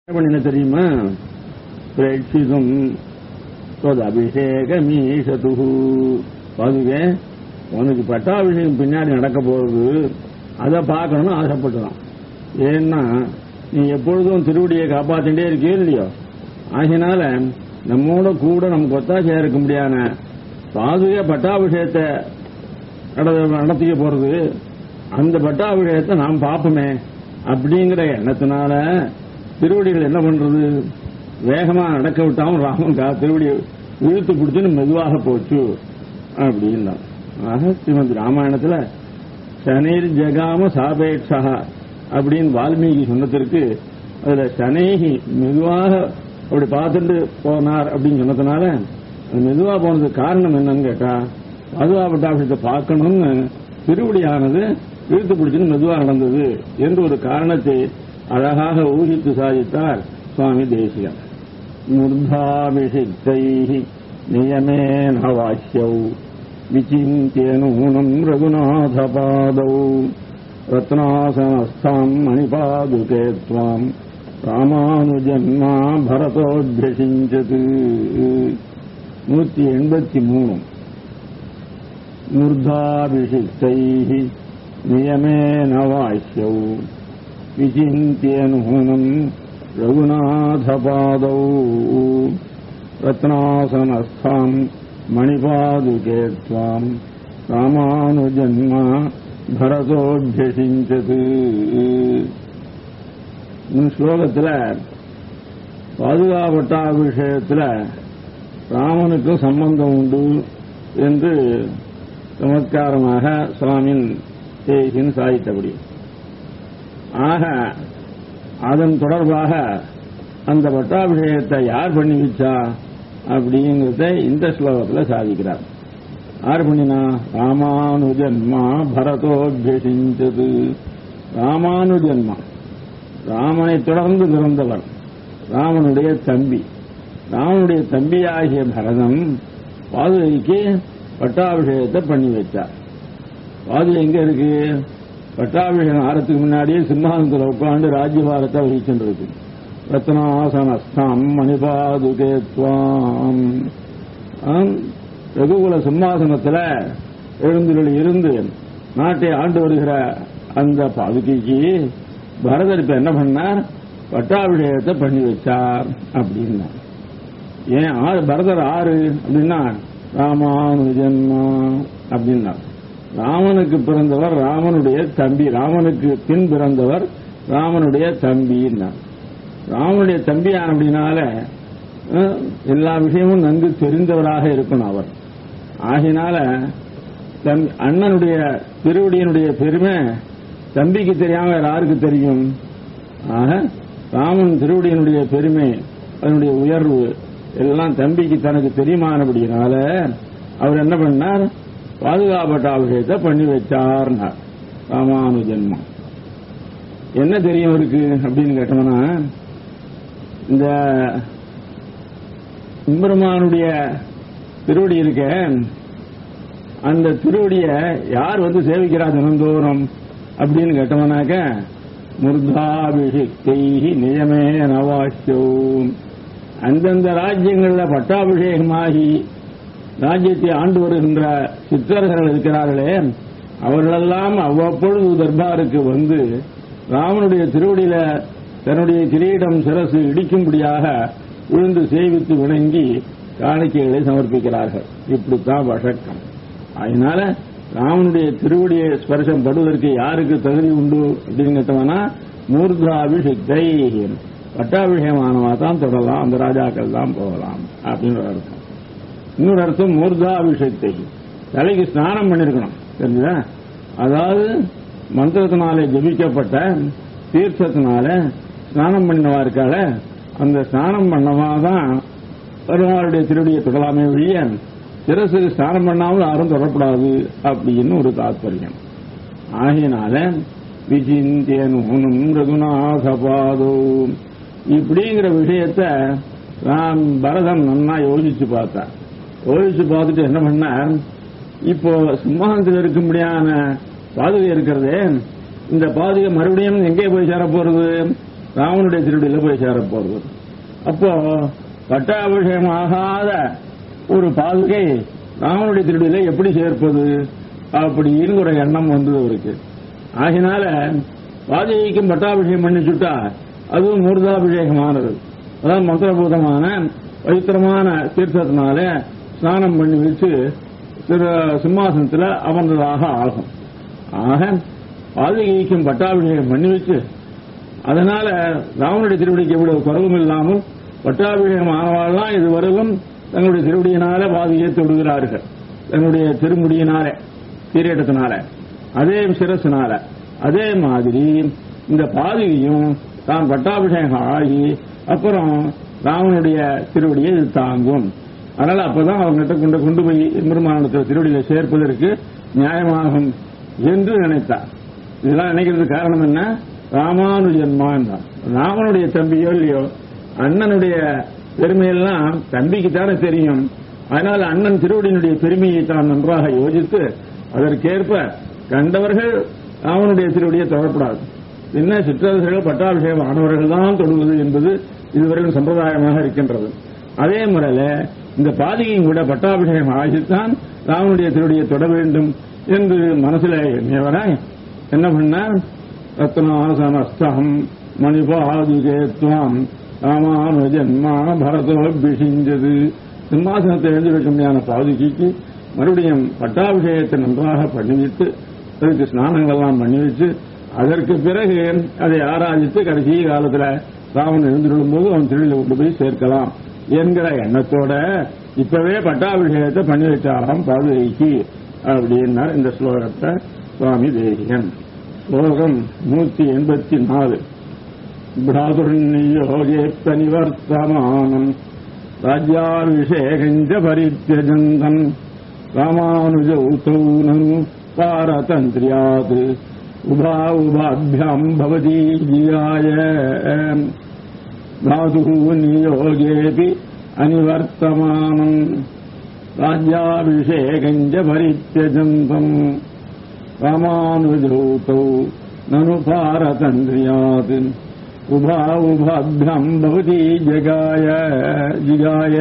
என்ன பண்ணின தெரியுமா பிரேட்சிதும் அபிஷேகமீஷது பாதுகே உனக்கு பட்டாபிஷேகம் பின்னாடி நடக்க போகுது அதை பார்க்கணும்னு ஆசைப்பட்டுதான் ஏன்னா நீ எப்பொழுதும் திருவடியை காப்பாத்திட்டே இருக்கியோ இல்லையோ ஆகினால நம்மோட கூட நமக்கு ஒத்தாசையா இருக்க முடியாத பாதுகா பட்டாபிஷேகத்தை நட- நடத்திக்க போறது அந்த பட்டாபிஷேகத்தை நாம் பார்ப்போமே அப்படிங்கிற எண்ணத்தினால திருவடிகள் என்ன பண்றது வேகமா நடக்க விட்டாலும் ராமன் கா திருவடியை இழுத்து பிடிச்சுன்னு மெதுவாக போச்சு அப்படின்னா ஆக ஸ்ரீமத் ராமாயணத்துல சனைர் ஜகாம சாபேட்சா அப்படின்னு வால்மீகி சொன்னதற்கு அதுல சனேகி மெதுவாக அப்படி பார்த்துட்டு போனார் அப்படின்னு சொன்னதுனால அது மெதுவா போனதுக்கு காரணம் என்னன்னு கேட்டா பாதுகாப்பு ஆபீஸத்தை பார்க்கணும்னு திருவடியானது இழுத்து பிடிச்சுன்னு மெதுவா நடந்தது என்று ஒரு காரணத்தை அழகாக ஊகித்து சாதித்தார் சுவாமி தேசிகன் மூர்தாபிஷிக்தை நியமேன வாக்கியௌ விசிந்திய நூனம் ரகுநாதபாதௌ ரத்னாசனஸ்தாம் மணிபாதுகே त्वाम् ராமானுஜன்மா பரதோபியசிஞ்சது நூத்தி எண்பத்தி மூணு மூர்தாபிஷிக்தை நியமேன வாக்கியௌ விசிந்திய நூனம் ரகுநாதபாதௌ ரத்னாசனஸ்தாம் மணிபாதுகே त्वाम् ராமானுஜன்மா பரதோபியசிஞ்சது இந்த ஸ்லோகத்துல பாதுகாப்பட்டாபிஷேகத்துல ராமனுக்கும் சம்பந்தம் உண்டு என்று சமத்காரமாக சுவாமின் தேசின் சாதித்தபடி ஆக அதன் தொடர்பாக அந்த பட்டாபிஷேகத்தை யார் பண்ணி வச்சா அப்படிங்கிறத இந்த ஸ்லோகத்துல சாதிக்கிறார் யார் பண்ணினா ராமானுஜன்மா பரதோபியசிஞ்சது ராமானுஜன்மா ராமனை தொடர்ந்து பிறந்தவர் ராமனுடைய தம்பி ராமனுடைய தம்பியாகிய பரதம் பாதுகைக்கு பட்டாபிஷேகத்தை பண்ணி வச்சார் பாதுகை எங்க இருக்கு பட்டாபிஷேகம் ஆறதுக்கு முன்னாடியே சிம்மாசனத்தில் உட்கார்ந்து ராஜ்யபாரத்தை வகிச்சுருக்கு ரத்னாசனஸ்தாம் மணிபாதுகே துவாம் ஆம், ரகுகுல சிம்மாசனத்துல எழுந்துள்ள இருந்து நாட்டை ஆண்டு வருகிற அந்த பாதுகைக்கு பரதர் இப்ப என்ன பண்ணார் பட்டாபிஷேகத்தை பண்ணி வச்சார் அப்படின்னா ஏன் ஆறு பரதர் ஆறு அப்படின்னா ராமானுஜன்மா அப்படின்னா ராமனுக்கு பிறந்தவர் ராமனுடைய தம்பி ராமனுக்கு பின் பிறந்தவர் ராமனுடைய தம்பின்னா ராமனுடைய தம்பியான அப்படின்னால அஹ், எல்லா விஷயமும் நன்கு தெரிந்தவராக இருக்கணும் அவர் ஆகினால தம் அண்ணனுடைய திருவடியினுடைய பெருமை தம்பிக்கு தெரியாம வேற யாருக்கு தெரியும் ஆக ராமன் திருவடியினுடைய பெருமை அதனுடைய உயர்வு எல்லாம் தம்பிக்கு தனக்கு தெரியுமானபடியினால அவர் என்ன பண்ணார் பாதுகாப்பட்ட அபிஷேகத்தை பண்ணி வச்சார்னார் ராமானுஜன்மம் என்ன தெரியும் இருக்கு அப்படின்னு கேட்டோம்னா இந்த எம்பெருமானுடைய திருவடி இருக்க அந்த திருவடிய யார் வந்து சேவிக்கிறா தினந்தோறும் அப்படின்னு கேட்டோம்னாக்க முர்தாபிஷிக்தை நியமே நவாக்கியோம் அந்தந்த ராஜ்யங்கள்ல பட்டாபிஷேகமாகி ராஜ்யத்தை ஆண்டு வருகின்ற சித்தர்கள் இருக்கிறார்களே அவர்களெல்லாம் அவ்வப்பொழுது தர்பாருக்கு வந்து ராமனுடைய திருவடியில தன்னுடைய கிரீடம் சிரசு இடிக்கும்படியாக விழுந்து சேவித்து வணங்கி காணிக்கைகளை சமர்ப்பிக்கிறார்கள் இப்படித்தான் வழக்கம் அதனால ராமனுடைய திருவடியை ஸ்பர்சம் படுவதற்கு யாருக்கு தகுதி உண்டு அப்படின்னு கேட்டோம்னா மூர்தாபிஷிக்தை பட்டாபிஷேகமானவா தான் தொடரலாம் அந்த ராஜாக்கள் தான் போகலாம் அப்படின்னு ஒரு அர்த்தம் இன்னொரு அர்த்தம் மூர்தாபிஷேகத்தை தலைக்கு ஸ்நானம் பண்ணிருக்கணும் தெரிஞ்சுதா அதாவது மந்திரத்தினாலே ஜபிக்கப்பட்ட தீர்த்தத்தினால ஸ்நானம் பண்ணவா இருக்கால அந்த ஸ்நானம் பண்ணவா தான் பெருமாளுடைய திருவடியை தொடலாமே ஒழிய சிரசுக்கு ஸ்நானம் பண்ணாமல் யாரும் தொடரக்கூடாது அப்படின்னு ஒரு தாத்பரியம் ஆகையினால விசிந்தியனும் ரகுநாதபாதோ இப்படிங்கிற விஷயத்த நான் பரதன் நன்னா யோசிச்சு பார்த்தேன் யோசிச்சு பார்த்துட்டு என்ன பண்ணார் இப்போ சிம்மாசனத்தில் இருக்கும்படியான பாதுகை இருக்கிறதே இந்த பாதுகை மறுபடியும் எங்கே போய் சேர போறது ராமனுடைய திருவடியில போய் சேர போறது அப்போ பட்டாபிஷேகம் ஆகாத ஒரு பாதுகை ராமனுடைய திருவடியில எப்படி சேர்ப்பது அப்படின்னு ஒரு எண்ணம் வந்தது அவருக்கு ஆகினால பாதுகைக்கும் பட்டாபிஷேகம் பண்ணிச்சுட்டா அதுவும் மூர்தாபிஷேகமானது அதாவது மந்திரபூதமான பவித்திரமான தீர்த்தத்தினால ஸ்நானம் பண்ணி வச்சு திரு சிம்மாசனத்தில் அமர்ந்ததாக ஆகும் ஆக பாதுகைக்கும் பட்டாபிஷேகம் பண்ணி வச்சு அதனால ராமனுடைய திருவடிக்கு எவ்வளவு குறவும் இல்லாமல் பட்டாபிஷேகம் ஆனவாள்லாம் இதுவரையிலும் தங்களுடைய திருவடியினால பாதுகையை தொடுகிறார்கள் தன்னுடைய திருமுடியினால கிரீடத்தினால அதே சிரசினால அதே மாதிரி இந்த பாதுகையும் தான் பட்டாபிஷேகம் ஆகி அப்புறம் ராமனுடைய திருவடியை இது தாங்கும் அதனால அப்பதான் அவங்ககிட்ட கொண்டு கொண்டு போய் எம்பெருமானத்தில் திருவடியில சேர்ப்பதற்கு நியாயமாகும் என்று நினைத்தார் இதெல்லாம் நினைக்கிறதுக்கு காரணம் என்ன ராமானுஜன்மான் தான் ராமனுடைய தம்பியோ இல்லையோ அண்ணனுடைய பெருமையெல்லாம் தம்பிக்கு தானே தெரியும் அதனால் அண்ணன் திருவடியினுடைய பெருமையை தான் நன்றாக யோசித்து அதற்கேற்ப கண்டவர்கள் ராமனுடைய திருவடியை தொடரப்படாது என்ன சிற்றரசர்கள் பட்டாபிஷேகம் ஆனவர்கள் தான் தொடுவது என்பது இதுவரையும் சம்பிரதாயமாக இருக்கின்றது அதே முறையில இந்த பாதிகையும் கூட பட்டாபிஷேகம் ஆகித்தான் ராமனுடைய திருவடியை தொட வேண்டும் என்று மனசுல எண்ணியவராய் என்ன பண்ணார் ரத்னாசனஸ்தம் மணிபாதுகே துவாம் ராமானுஜன்மா பரதோபிஷிஞ்சது சிம்மாசனத்தை எழுந்திருக்குமையான பாதுகைக்கு மறுபடியும் பட்டாபிஷேகத்தை நன்றாக பண்ணிவிட்டு அதுக்கு ஸ்நானங்கள் எல்லாம் பண்ணி வச்சு அதற்கு பிறகு அதை ஆராய்ச்சி கடைசி காலத்துல ராவன் எழுந்திருக்கும் போது அவன் திருவிழா கொண்டு போய் சேர்க்கலாம் என்கிற எண்ணத்தோட இப்பவே பட்டாபிஷேகத்தை பண்ணி வச்சாராம் பாதுகைக்கு அப்படின்னார் இந்த ஸ்லோகத்தை சுவாமி தேசிகன் ஸ்லோகம் நூத்தி எண்பத்தி நாலு भ्रातुर्नियोगेऽप्य निवर्तमानम् राज्याभिषेकम् च परित्यजन्तम् रामानुजौ तौ ननु पारतन्त्र्यात् उभा उभाभ्याम् भवती जियाय भ्रातुः नियोगेऽपि अनिवर्तमानम् राज्याभिषेकम् च परित्यजन्तम् रामानुजौ तौ ननु पारतन्त्र्यात् उभा उभाभ्याम् भवती जगाय जिगाय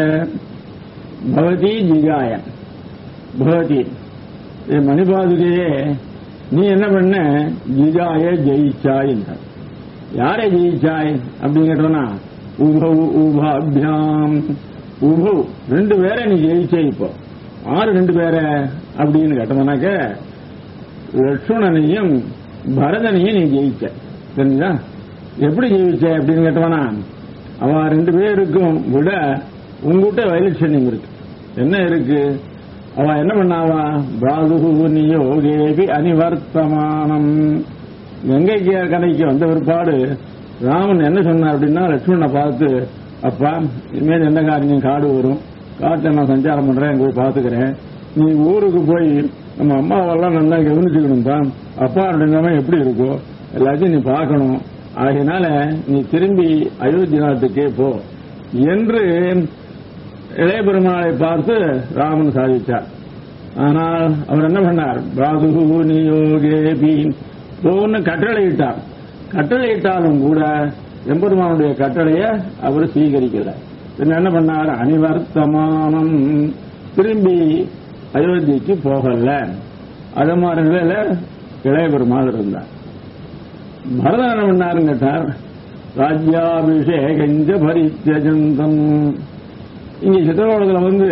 भवती जिगाय பகவதி இது மணிபாதுகையே நீ என்ன பண்ண ஜிகாய ஜெயிச்சாய் என்றார் யாரை ஜெயிச்சாய் அப்படின்னு கேட்டோம்னா உபவ் உபாபியாம் உபவ் ரெண்டு பேரை நீ ஜெயிச்சே இப்போ ஆறு ரெண்டு பேரை அப்படின்னு கேட்டோம்னாக்க லட்சுமணனையும் பரதனையும் நீ ஜெயிச்ச தெரிஞ்சா எப்படி ஜெயிச்ச அப்படின்னு கேட்டவனா அவன் ரெண்டு பேருக்கும் விட உங்ககிட்ட வைலட்சண்யம் இருக்கு என்ன இருக்கு அவன் என்ன பண்ணாவா பிராதுகு நியோகேபி அனிவர்த்தமானம் கங்கைக்கு கடைக்கு வந்த பிற்பாடு ராமன் என்ன சொன்னார் அப்படின்னா லட்சுமணனை பார்த்து அப்பா இனிமேல் என்ன காரியம் காடு வரும் காட்டை நான் சஞ்சாரம் பண்றேன் அங்க போய் பார்த்துக்கிறேன் நீ ஊருக்கு போய் நம்ம அம்மாவெல்லாம் நல்லா கவனிச்சுக்கணும் தான் அப்பாவுடைய நிலைமை எப்படி இருக்கோ எல்லாத்தையும் நீ பார்க்கணும் ஆகையினால நீ திரும்பி அயோத்தி நாட்டுக்கே போ என்று இளைய பெருமாளை பார்த்து ராமன் சாதித்தார் ஆனால் அவர் என்ன பண்ணார் பிராதுகு நியோகேபி போன்னு கட்டளையிட்டார் கட்டளையிட்டாலும் கூட எம்பெருமானுடைய கட்டளையை அவர் சீகரிக்கல பின்ன என்ன பண்ணார் அனிவர்த்தமானம் திரும்பி அயோத்திக்கு போகல அது மாதிரி நிலையில இளைய பெருமாள் இருந்தார் பரதன் என்ன பண்ணாருன்னு கேட்டார் ராஜ்யாபிஷேகஞ்ச பரித்தியஜந்தம் இங்க சித்திரவளத்துல வந்து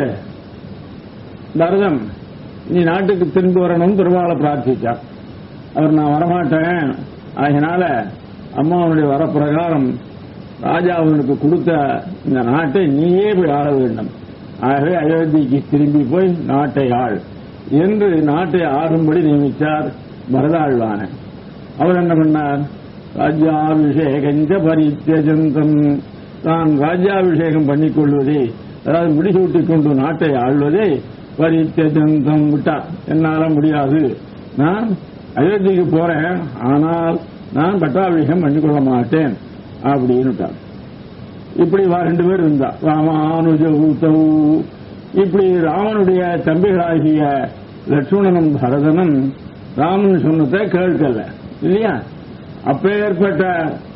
பரதம் நீ நாட்டுக்கு திரும்பி வரணும் பெருமாளை பிரார்த்திச்சார் அவர் நான் வரமாட்டேன் அதனால அம்மாவனுடைய வரப்பிரகாரம் ராஜா அவனுக்கு கொடுத்த இந்த நாட்டை நீயே போய் ஆள வேண்டும் ஆகவே அயோத்திக்கு திரும்பி போய் நாட்டை ஆள் என்று நாட்டை ஆளும்படி நியமித்தார் பரதாழ்வான அவர் என்ன பண்ணார் ராஜ்யாபிஷேகஞ்ச பரித்தியஜந்தம் தான் ராஜ்யாபிஷேகம் பண்ணிக் கொள்வதே அதாவது முடிசூட்டிக் கொண்டு நாட்டை ஆள்வதே பரித்தியஜந்தம் விட்டார் என்னால முடியாது நான் அயோத்திக்கு போறேன் ஆனால் நான் பட்டாபிஷேகம் பண்ணிக்கொள்ள மாட்டேன் அப்படின்னு இப்படி வா ரெண்டு பேர் இருந்தா ராமானுஜ ஊத்தௌ இப்படி ராமனுடைய தம்பிகளாகிய லட்சுமணனும் பரதனும் ராமன் சொன்னதை கேட்கல இல்லையா அப்பேற்பட்ட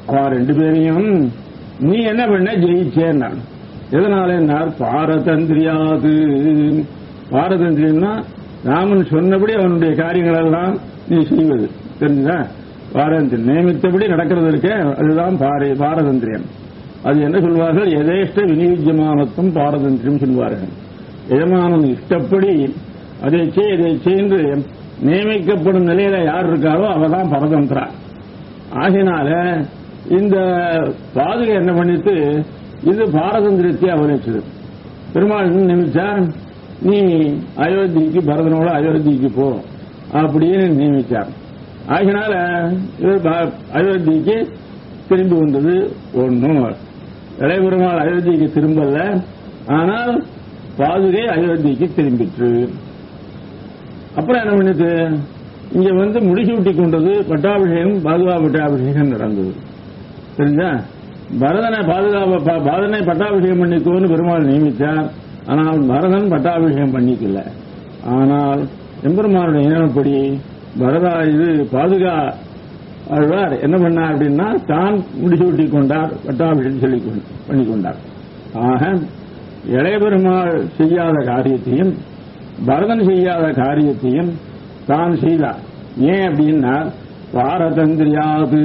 அவ ரெண்டு பேரையும் நீ என்ன பண்ண ஜெயிச்சேன்னா எதனால என்ன பாரதந்திரியாது பாரதந்திரியம்னா ராமன் சொன்னபடி அவனுடைய காரியங்கள் எல்லாம் நீ செய்வது தெரிஞ்சா பாரதந்திரம் நியமித்தபடி நடக்கிறது இருக்க அதுதான் பார- பாரதந்திரியம் அது என்ன சொல்வார்கள் எதேஷ்ட விநியோஜமானத்துவம் பாரதந்திரியம் சொல்வார்கள் எஜமானன் இஷ்டப்படி அதை செய் இதை செய்து நியமிக்கப்படும் நிலையில யார் இருக்காரோ அவதான் பரதந்திரா ஆகினால இந்த பாதுகை என்ன பண்ணிட்டு இது பாரதந்திரத்தை அவலட்சது பெருமாள் என்ன நியமிச்சார் நீ அயோத்திக்கு பரதனோட அயோத்திக்கு போ அப்படின்னு நியமிச்சார் ஆகினால இவர் பா- அயோத்திக்கு திரும்பி வந்தது ஒன்றும் இளையபெருமாள் அயோத்திக்கு திரும்பல ஆனால் பாதுகை அயோத்திக்கு திரும்பிற்று அப்புறம் என்ன பண்ணுது இங்க வந்து முடிசூட்டி கொண்டது பட்டாபிஷேகம் பாதுகா பட்டாபிஷேகம் நடந்தது தெரிஞ்சா பரதனை பாதுகாப்பு ப- பரதனை பட்டாபிஷேகம் பண்ணிக்கோன்னு பெருமாள் நியமித்தார் ஆனால் பரதன் பட்டாபிஷேகம் பண்ணிக்கல ஆனால் எம்பெருமானுடைய நியமப்படி பரதா இது பாதுகா ஆழ்வார் என்ன பண்ணார் அப்படின்னா தான் முடிசூட்டி கொண்டார் பட்டாபிஷேகம் சொல்லி பண்ணி கொண்டார் ஆக இளைய பெருமாள் செய்யாத காரியத்தையும் பரதன் செய்யாத காரியத்தையும் தான் செய்தார் ஏன் அப்படின்னா பாரதந்திரியாது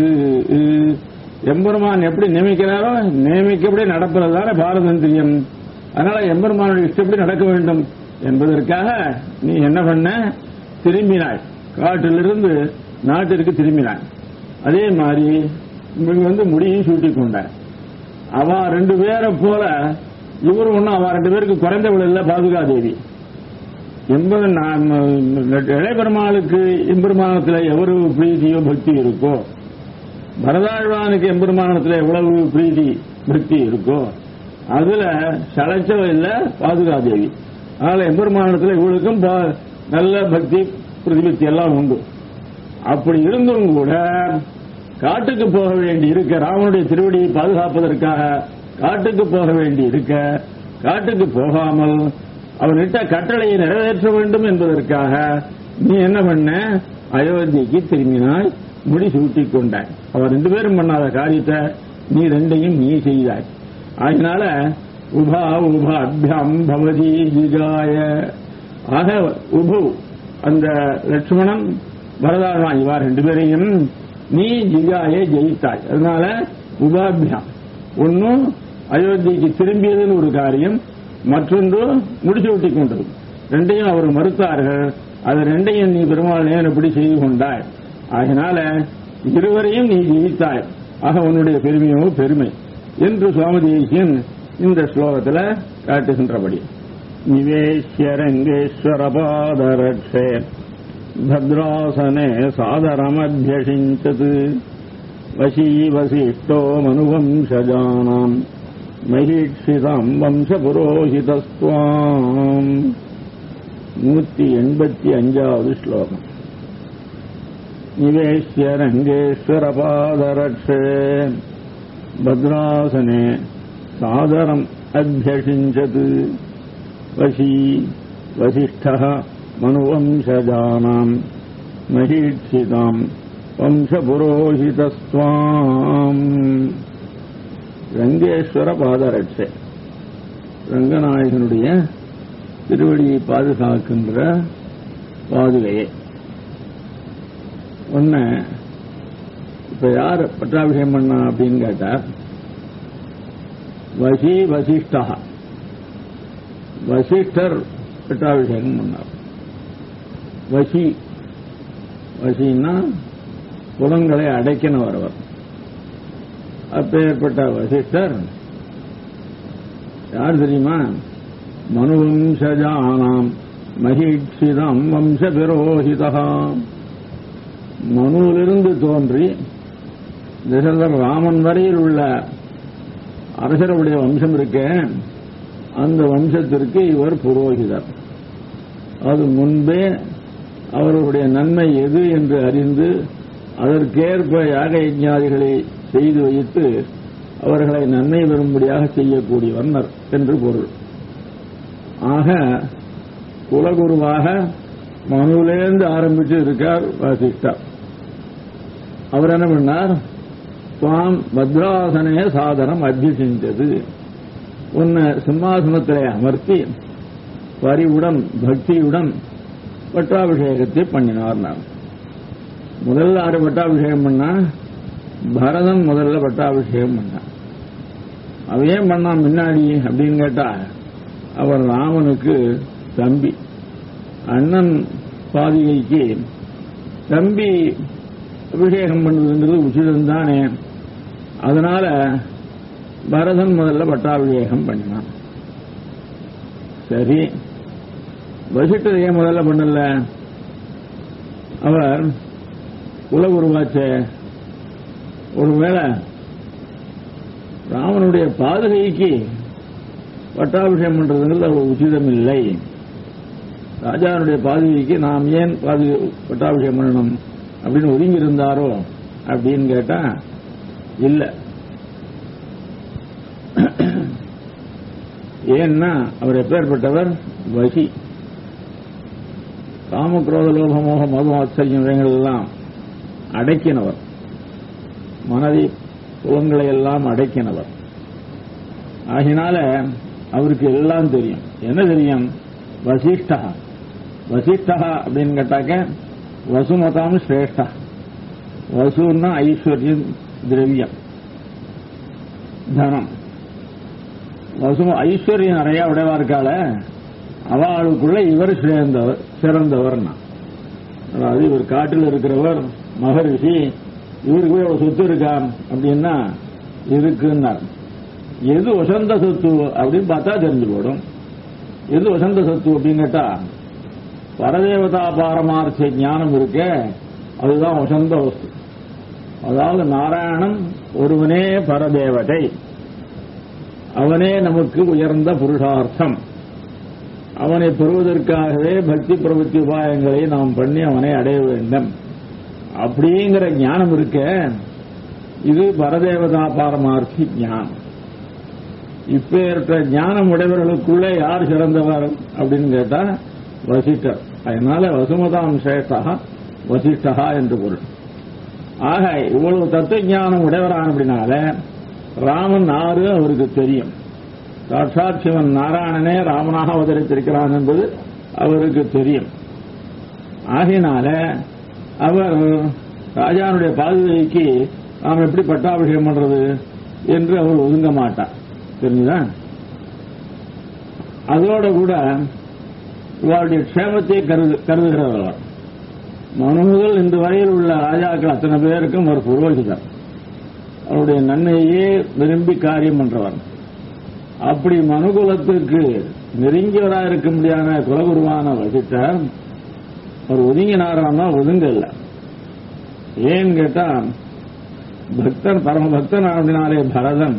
எம்பெருமான் எப்படி நியமிக்கிறாரோ நியமிக்கப்படி நடப்பதுதானே பாரதந்திரியம் அதனால எம்பெருமானுடைய இஷ்டப்படி நடக்க வேண்டும் என்பதற்காக நீ என்ன பண்ண திரும்பினாய் காட்டிலிருந்து நாட்டிற்கு திரும்பினாய் அதே மாதிரி இவங்க வந்து முடியும் சூட்டிக் கொண்டார் அவ ரெண்டு பேரை போல இவர் ஒன்னும் அவ ரெண்டு பேருக்கு குறைந்தவள் இல்ல பாதுகாதேவி எண்பது இளையபெருமாளுக்கு எம்பெருமானத்தில் எவ்வளவு பிரீதியோ பக்தி இருக்கோ பரதாழ்வானுக்கு எம்பெருமானத்தில் எவ்வளவு பிரீதி பக்தி இருக்கோ அதுல சளைச்சவ இல்ல பாதுகாதேவி அதனால எம்பெருமானத்தில் இவளுக்கும் பா- நல்ல பக்தி பிரதிபத்தி எல்லாம் உண்டு அப்படி இருந்தும் கூட காட்டுக்கு போக வேண்டி இருக்க ராவனுடைய திருவடியை பாதுகாப்பதற்காக காட்டுக்கு போக வேண்டி இருக்க காட்டுக்கு போகாமல் அவனிட்ட கட்டளையை நிறைவேற்ற வேண்டும் என்பதற்காக நீ என்ன பண்ண அயோத்திக்கு திரும்பினாய் முடி சூட்டிக் கொண்டாய் அவர் ரெண்டு பேரும் பண்ணாத காரியத்தை நீ ரெண்டையும் நீ செய்தாய் அதனால உபா உபா அபியம் பவதி ஜிகாய ஆக உபு அந்த லட்சுமணன் பரதாழ்வான் இவா ரெண்டு பேரையும் நீ ஜிகாயை ஜெயித்தாய் அதனால உபாபியாம் ஒன்னும் அயோத்திக்கு திரும்பியதுன்னு ஒரு காரியம் மற்றொன்று முடிச்சு விட்டி கொண்டது ரெண்டையும் அவர் மறுத்தார்கள் அது ரெண்டையும் நீ பெருமாள் நேரப்படி செய்து கொண்டாய் அதனால இருவரையும் நீ ஜெயித்தாய் ஆக உன்னுடைய பெருமையோ பெருமை என்று சுவாமி தேசியன் இந்த ஸ்லோகத்தில் காட்டுகின்றபடி நிவேஷ்ய ரங்கேஸ்வர பாதரட்சே भद्रासने सादरमभ्यषिञ्चत् वशी वसिष्ठो मनुवंशजानाम् महीक्षिताम् वंशपुरोहितस्त्वाम् நூத்தி எண்பத்தி அஞ்சாவது ஸ்லோகம் நிவேஷ்ய ரங்கேஸ்வர பாதரட்சே பத்ராசனே சாதரம் அபியஷிஞ்சது வசி வசிஷ்டः மனுவம்சஜானாம் மகீட்சிதாம் வம்சபுரோஹிதஸ்வாம் ரங்கேஸ்வர பாதரட்சை ரங்கநாயகனுடைய திருவடியை பாதுகாக்கின்ற பாதுகையை ஒன்னு இப்ப யார் பட்டாபிஷேகம் பண்ணா அப்படின்னு கேட்டார் வசி வசிஷ்டா வசிஷ்டர் பட்டாபிஷேகம் பண்ணார் வசி வசின்னா புலங்களை அடைக்கின வரவர் அப்பேற்பட்ட வசிஷ்டர் யார் தெரியுமா மனுவம்சஜானாம் மகிழ்ச்சிதம் வம்ச பிரோஹிதா மனுவிலிருந்து தோன்றி தசரதர் ராமன் வரையில் உள்ள அரசருடைய வம்சம் இருக்க அந்த வம்சத்திற்கு இவர் புரோகிதர் அது முன்பே அவர்களுடைய நன்மை எது என்று அறிந்து அதற்கேற்ப யாக யஜ்ஞாதிகளை செய்து வைத்து அவர்களை நன்மை பெறும்படியாக செய்யக்கூடிய வர்ணர் என்று பொருள் ஆக குலகுருவாக மனுவிலேருந்து ஆரம்பித்து இருக்கார் வாசிஷ்டா அவர் என்ன பண்ணார் துவாம் பத்ராசனே சாதனம் அபியசிந்தது உன்னை சிம்மாசனத்திலே அமர்த்தி பரிவுடன் பக்தியுடன் பட்டாபிஷேகத்தை பண்ணினார் நான் முதல்ல ஆறு பட்டாபிஷேகம் பண்ணா பரதன் முதல்ல பட்டாபிஷேகம் பண்ணான் அவன் ஏன் பண்ணான் முன்னாடி அப்படின்னு கேட்டா அவர் ராமனுக்கு தம்பி அண்ணன் பாதிகைக்கு தம்பி அபிஷேகம் பண்ணுவதுன்றது உச்சிதம் தானே அதனால பரதன் முதல்ல பட்டாபிஷேகம் பண்ணினான் சரி வசிட்டர் ஏன் முதல்ல பண்ணல அவர் குலகுருவாச்ச ஒருவேளை ராமனுடைய பாதுகைக்கு பட்டாபிஷேகம் பண்றதுங்கிறது அவ்வளவு உச்சிதம் இல்லை ராஜாவுடைய பாதுகைக்கு நாம் ஏன் பாது பட்டாபிஷேகம் பண்ணணும் அப்படின்னு ஒதுங்கி இருந்தாரோ அப்படின்னு கேட்டா இல்ல ஏன்னா அவர் எப்பேற்பட்டவர் வசி காமக்ரோத லோகமோக மதம் ஆச்சரியம் இவைகள் எல்லாம் அடக்கினவர் மனதை புலங்களை எல்லாம் அடக்கினவர் ஆகினால அவருக்கு எல்லாம் தெரியும் என்ன தெரியும் வசிஷ்டா வசிஷ்டா அப்படின்னு கேட்டாக்க வசுமதாம் சிரேஷ்டா வசுன்னா ஐஸ்வர்யம் திரவியம் தனம் வசு ஐஸ்வர்யம் நிறைய உடையவா இருக்கால அவளுக்குள்ள இவர் சேர்ந்தவர் சிறந்தவர்னா அதாவது இவர் காட்டில் இருக்கிறவர் மகரிஷி இவருக்கு போய் அவ்வளவு சொத்து இருக்கா அப்படின்னா இருக்குன்னார் எது வசந்த சொத்து அப்படின்னு பார்த்தா தெரிஞ்சு போடும் எது வசந்த சொத்து அப்படின்னு கேட்டா பரதேவதா பாரமார்த்த ஞானம் இருக்க அதுதான் வசந்த வஸ்து அதாவது நாராயணன் ஒருவனே பரதேவதை அவனே நமக்கு உயர்ந்த புருஷார்த்தம் அவனை பெறுவதற்காகவே பக்தி பிரவൃத்தி உபாயங்களை நாம் பண்ணி அவனை அடைய வேண்டும் அப்படிங்கிற ஞானம் இருக்க இது பரதேவதா பாரமார்த்தி ஞானம் இப்பேற்ற ஞானம் உடையவர்களுக்குள்ளே யார் சிறந்தவர் அப்படின்னு கேட்டா வசிஷ்டர் அதனால வசுமதாம் சேஷா வசிஷ்டா என்று பொருள் ஆக இவ்வளவு தத்துவ ஞானம் உடையவரான அப்படின்னால ராமன் ஆறு அவருக்கு தெரியும் சாட்சாத் சிவன் நாராயணனே ராமனாக அவதரித்திருக்கிறான் என்பது அவருக்கு தெரியும் ஆகையினால அவர் ராஜானுடைய பாதுகைக்கு நாம் எப்படி பட்டாபிஷேகம் பண்றது என்று அவர் ஒதுங்க மாட்டார் தெரிஞ்சுதா அதோட கூட இவருடைய க்ஷேமத்தை கருது கருதுகிறவர் மனு முதல் இந்த வரையில் உள்ள ராஜாக்கள் அத்தனை பேருக்கும் அவர் புரோகிதர் அவருடைய நன்மையே விரும்பி காரியம் பண்றவர் அப்படி மனுகுலத்துக்கு நெருங்கியவராக இருக்க முடியாத குலகுருவான வசிட்டர் அவர் ஒதுங்கினாரான்னா ஒதுங்கல்ல ஏன்னு கேட்டா பக்தன் பரம பக்தன் அப்படின்னாலே பரதன்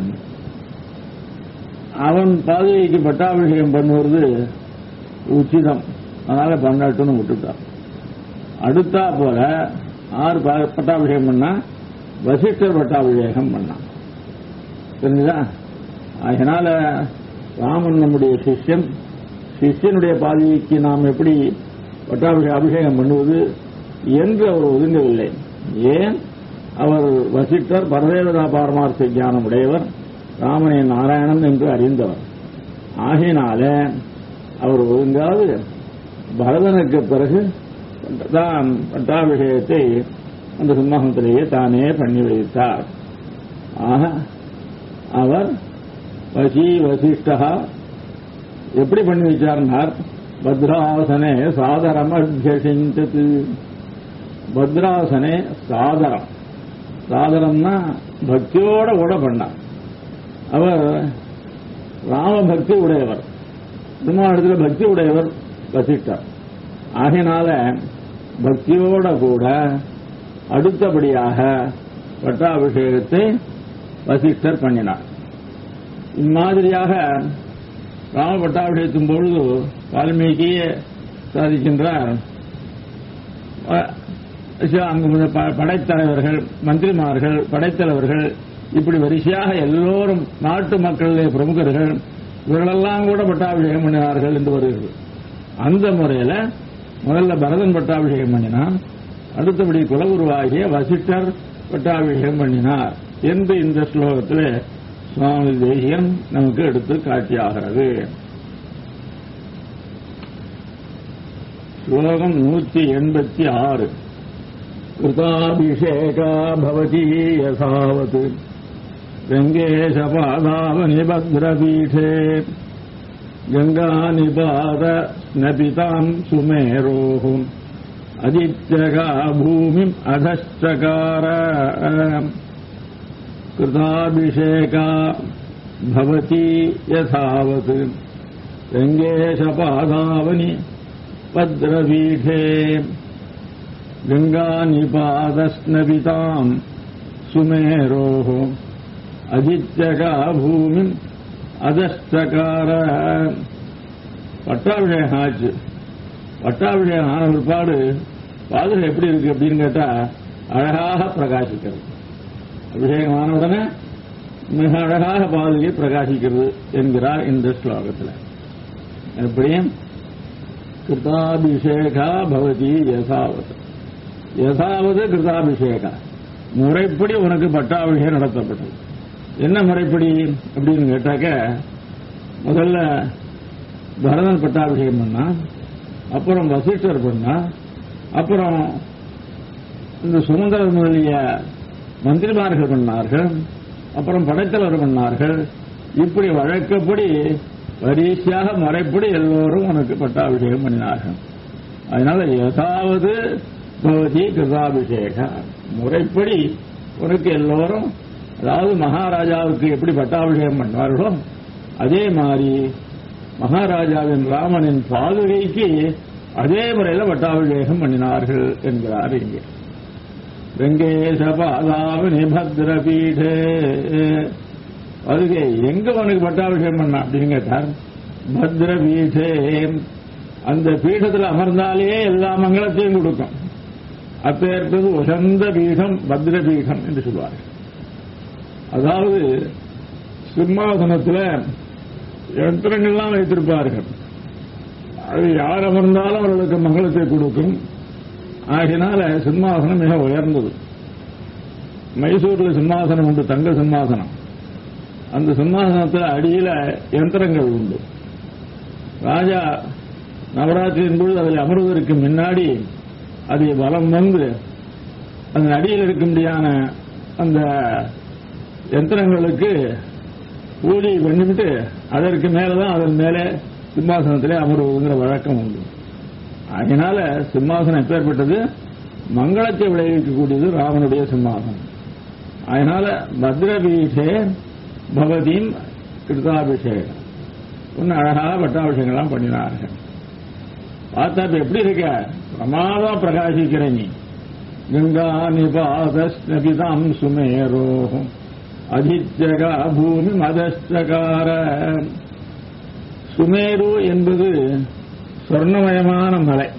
அவன் பாதுகைக்கு பட்டாபிஷேகம் பண்ணுவது உச்சிதம் அதனால பண்ணட்டுன்னு விட்டுட்டான் அடுத்தா போல ஆறு ப- பட்டாபிஷேகம் பண்ணா வசிஷ்டர் பட்டாபிஷேகம் பண்ணான் தெரிஞ்சுதா அதனால ராமன் நம்முடைய சிஷ்யன் சிஷ்யனுடைய பாதிக்கு நாம் எப்படி பட்டாபிஷேக அபிஷேகம் பண்ணுவது என்று அவர் ஒதுங்கவில்லை ஏன் அவர் வசிட்டர் பரதேவதா பாரமார்த்த ஞானம் உடையவர் ராமனே நாராயணன் என்று அறிந்தவர் ஆகையினால அவர் ஒதுங்காது பரதனுக்கு பிறகு தான் பட்டாபிஷேகத்தை அந்த சிம்மாசனத்திலேயே தானே பண்ணி வைத்தார் ஆக அவர் வசி வசிஷ்டா எப்படி பண்ணி வச்சார்னார் பத்ராசனே சாதரம் அத்தியசிந்தது பத்ராசனே சாதரம் சாதரம்னா பக்தியோட கூட பண்ணார் அவர் ராமபக்தி உடையவர் திருமாவளத்தில் பக்தி உடையவர் வசிஷ்டர் ஆகையினால பக்தியோட கூட அடுத்தபடியாக பட்டாபிஷேகத்தை வசிஷ்டர் பண்ணினார் இம்மாதிரியாக ராம பட்டாபிஷேகத்தின் பொழுது வால்மீகியே சாதிக்கின்றார் அஹ், அங்கு உள்ள ப- படைத்தலைவர்கள் மந்திரிமார்கள் படைத்தலைவர்கள் இப்படி வரிசையாக எல்லோரும் நாட்டு மக்களுடைய பிரமுகர்கள் இவர்களெல்லாம் கூட பட்டாபிஷேகம் பண்ணினார்கள் என்று வருகிறது அந்த முறையில முதல்ல பரதன் பட்டாபிஷேகம் பண்ணினான் அடுத்தபடி குலகுருவாகிய வசிஷ்டர் பட்டாபிஷேகம் பண்ணினார் என்று இந்த ஸ்லோகத்தில் சுவாமி தேசியம் நமக்கு எடுத்து காட்சியாகிறது ஸ்லோகம் நூற்றி எண்பத்தி ஆறு कृताभिषेका भवती यथावत् रङ्गेशपादावनि भद्रपीठे गङ्गानिपादस्नपिताम् सुमेरोः अदित्यगा भूमिम् अधश्चकार कृताभिषेका भवती यथावत् रङ्गेशपादावनि भद्रपीठे गङ्गानिपादस्नपिताम् सुमेरोः அதித்யகா பூமிம் அதஸ்தகார பட்டாபிஷேகம் ஆச்சு பட்டாபிஷேகம் ஆன பிற்பாடு பாதுகை எப்படி இருக்கு அப்படின்னு கேட்டா அழகாக பிரகாசிக்கிறது அபிஷேகம் ஆன உடனே மிக அழகாக பாதுகை பிரகாசிக்கிறது என்கிறார் இந்த ஸ்லோகத்தில் எப்படியும் கிருதாபிஷேகா பவதி யசாவத் யசாவது கிருதாபிஷேகா முறைப்படி உனக்கு பட்டாபிஷேகம் நடத்தப்பட்டது என்ன முறைப்படி அப்படின்னு கேட்டாக்க முதல்ல பரதன் பட்டாபிஷேகம் பண்ணா அப்புறம் வசிஷ்டர் பண்ணா அப்புறம் இந்த சுமந்திர முதலிய மந்திரிமார்கள் பண்ணார்கள் அப்புறம் படைத்தலைவர் பண்ணார்கள் இப்படி வழக்கப்படி வரிசையாக முறைப்படி எல்லோரும் உனக்கு பட்டாபிஷேகம் பண்ணினார்கள் அதனால ஏதாவது பவதி கிருதாபிஷேக முறைப்படி உனக்கு எல்லோரும் அதாவது மகாராஜாவுக்கு எப்படி பட்டாபிஷேகம் பண்ணுவார்களோ அதே மாதிரி மகாராஜாவின் ராமனின் பாதுகைக்கு அதே முறையில் பட்டாபிஷேகம் பண்ணினார்கள் என்கிறார் இங்கே வெங்கேச பாதாவனி பத்ர பீடே அதுக்கு எங்க உனக்கு பட்டாபிஷேகம் பண்ண அப்படின்னு கேட்டார் பத்ர பீடே அந்த பீடத்தில் அமர்ந்தாலே எல்லா மங்களத்தையும் கொடுக்கும் அப்பேற்பது உசந்த பீடம் பத்ர பீடம் என்று சொல்வார்கள் அதாவது சிம்மாசனத்தில் யந்திரங்கள்லாம் வைத்திருப்பார்கள் அது யார் அமர்ந்தாலும் அவர்களுக்கு மங்களத்தை கொடுக்கும் ஆகினால சிம்மாசனம் மிக உயர்ந்தது மைசூர்ல சிம்மாசனம் உண்டு தங்க சிம்மாசனம் அந்த சிம்மாசனத்தில் அடியில யந்திரங்கள் உண்டு ராஜா நவராத்திரியின் பொழுது அதில் அமர்வதற்கு முன்னாடி அதை வலம் வந்து அதன் அடியில் இருக்கும்படியான அந்த யந்திரங்களுக்கு பூஜை பண்ணிவிட்டு அதற்கு மேலதான் அதன் மேலே சிம்மாசனத்திலே அமர்வதுங்கிற வழக்கம் உண்டு அதனால சிம்மாசனம் எப்பேற்பட்டது மங்களத்தை விளைவிக்கக்கூடியது ராமனுடைய சிம்மாசனம் அதனால பத்ரபீஷே பகவதியும் கிருதாபிஷேகம் ஒன்னு அழகாக பட்டாபிஷேகம்லாம் பண்ணினார்கள் பார்த்தா இப்ப எப்படி இருக்க பிரமாதா பிரகாசிக்கிற நீ கங்கா நிபாதஸ்னபிதாம் சுமேரோகம் அதித்யகா பூமி மதஸ்தகார சுமேரு என்பது சொர்ணமயமான மலை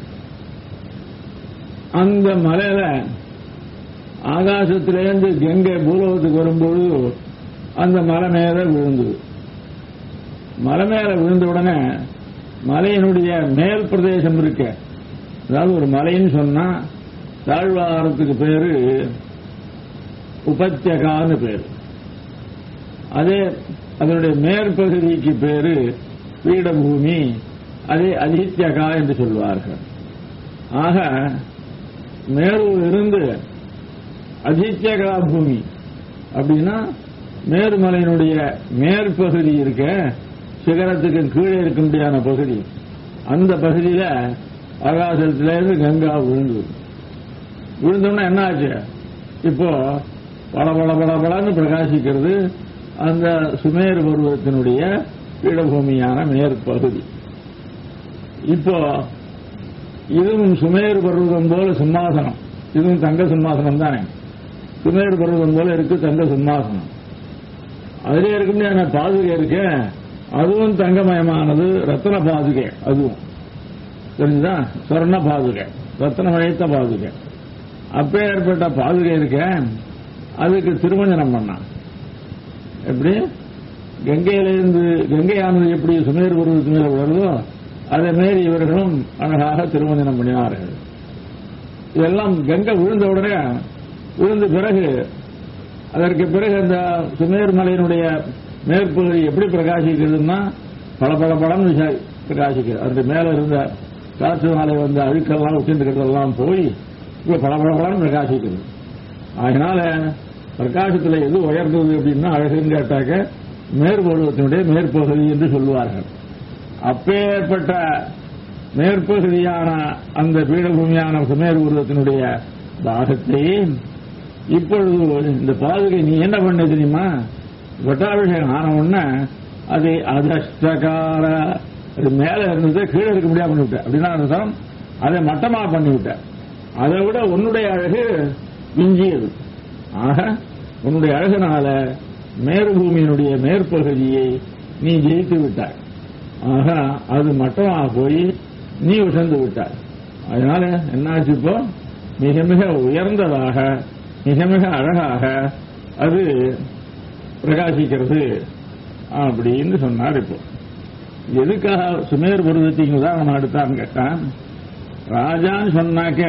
அந்த மலையில ஆகாசத்திலேருந்து கங்கை பூலோகத்துக்கு வரும்பொழுது அந்த மலை மேல விழுந்தது மலை மேல விழுந்த உடனே மலையினுடைய மேல் பிரதேசம் இருக்க அதாவது ஒரு மலைன்னு சொன்னா தாழ்வாரத்துக்கு பேரு உபத்தியகான்னு பேரு அதே அதனுடைய மேற்பகுதிக்கு பேரு பீடபூமி அதே அதித்யகா என்று சொல்வார்கள் ஆக மேலூர் இருந்து அதித்யகா பூமி அப்படின்னா மேருமலையினுடைய மேற்பகுதி இருக்க சிகரத்துக்கு கீழே இருக்க முடியாத பகுதி அந்த பகுதியில ஆகாசத்திலேருந்து கங்கா விழுந்து விழுந்தோம்னா என்ன ஆச்சு இப்போ பல பல பல பலன்னு பிரகாசிக்கிறது அந்த சுமேர் பருவத்தினுடைய பீடபூமியான மேற்பகுதி இப்போ இதுவும் சுமேர் பர்வதம் போல சிம்மாசனம் இதுவும் தங்க சிம்மாசனம் தானே சுமேர் பர்வதம் போல இருக்கு தங்க சிம்மாசனம் அதிலே இருக்க முடியாத பாதுகை இருக்கு அதுவும் தங்கமயமானது ரத்தன பாதுகை அதுவும் தெரிஞ்சுதா சொர்ண பாதுகை ரத்தன வளைத்த பாதுகை அப்பே ஏற்பட்ட பாதுகை இருக்க அதுக்கு திருமஞ்சனம் பண்ணான் எப்படி கங்கையிலிருந்து கங்கையானது எப்படி சுமேர் பருவத்து மேல வருதோ அதே மாரி இவர்களும் அழகாக திருமஞ்சனம் பண்ணினார்கள் இதெல்லாம் கங்கை விழுந்த உடனே விழுந்த பிறகு அதற்கு பிறகு அந்த சுமேர் மலையினுடைய மேற்பகுதி எப்படி பிரகாசிக்கிறதுன்னா பல பல படம் பிரகாசிக்கிறது அதுக்கு மேல இருந்த காற்று மலை வந்த அழுக்கெல்லாம் உச்சிருக்கிறதெல்லாம் போய் இப்ப பல பல படம் பிரகாசிக்கிறது அதனால பிரகாசத்தில் எது உயர்ந்தது அப்படின்னா அழகுன்னு கேட்டாக்க மேற்பருவத்தினுடைய மேற்பகுதி என்று சொல்லுவார்கள் அப்பேற்பட்ட மேற்பகுதியான அந்த பீடபூமியான சுமேர் உருவத்தினுடைய பாகத்தை இப்பொழுது இந்த பாதுகை நீ என்ன பண்ண தெரியுமா வட்டாபிஷேகம் ஆன உடனே அதை அதஷ்டகார அது மேல இருந்ததை கீழே இருக்க முடியாது பண்ணிவிட்ட அப்படின்னா அர்த்தம் அதை மட்டமா பண்ணிவிட்ட அதை விட உன்னுடைய அழகு மிஞ்சியது ஆக உன்னுடைய அழகுனால மேற்பூமியினுடைய மேற்பகுதியை நீ ஜெயித்து விட்டாய் ஆக அது மட்டமாக போய் நீ உசந்து விட்டாய் அதனால என்னாச்சு இப்போ மிக மிக உயர்ந்ததாக மிக மிக அழகாக அது பிரகாசிக்கிறது அப்படின்னு சொன்னார் இப்போ எதுக்காக சுமேர் பருவத்தின் உதாரணம் எடுத்தான்னு கேட்டான் ராஜான்னு சொன்னாக்க